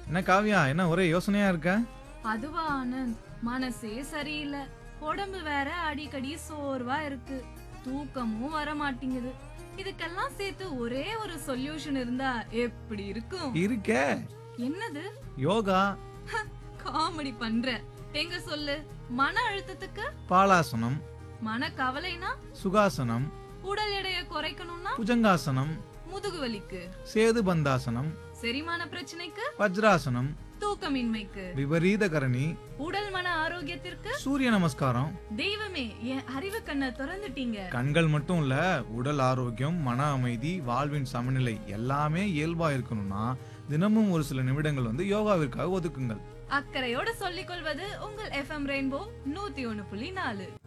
என்ன காவியா என்ன ஒரே யோசனையா இருக்க அதுவா ஆனந்த் மனசே சரியில்லை உடம்பு வேற அடிக்கடி சோர்வா இருக்கு தூக்கமும் வர மாட்டேங்குது இதுக்கெல்லாம் சேர்த்து ஒரே ஒரு சொல்யூஷன் இருந்தா எப்படி இருக்கும் இருக்கே என்னது யோகா காமெடி பண்ற எங்க சொல்லு மன அழுத்தத்துக்கு பாலாசனம் மன கவலைனா சுகாசனம் உடல் எடையை குறைக்கணும்னா புஜங்காசனம் முதுகு வலிக்கு சேது பந்தாசனம் செரிமான பிரச்சனைக்கு வஜ்ராசனம் தூக்கமின்மைக்கு விபரீத கரணி உடல் மன ஆரோக்கியத்திற்கு சூரிய நமஸ்காரம் தெய்வமே என் அறிவு கண்ணை திறந்துட்டீங்க கண்கள் மட்டும் இல்ல உடல் ஆரோக்கியம் மன அமைதி வாழ்வின் சமநிலை எல்லாமே இயல்பா இருக்கணும்னா தினமும் ஒரு சில நிமிடங்கள் வந்து யோகாவிற்காக ஒதுக்குங்கள் அக்கறையோட சொல்லிக் கொள்வது உங்கள் எஃப்எம் ரெயின்போ நூத்தி ஒண்ணு புள்ளி நாலு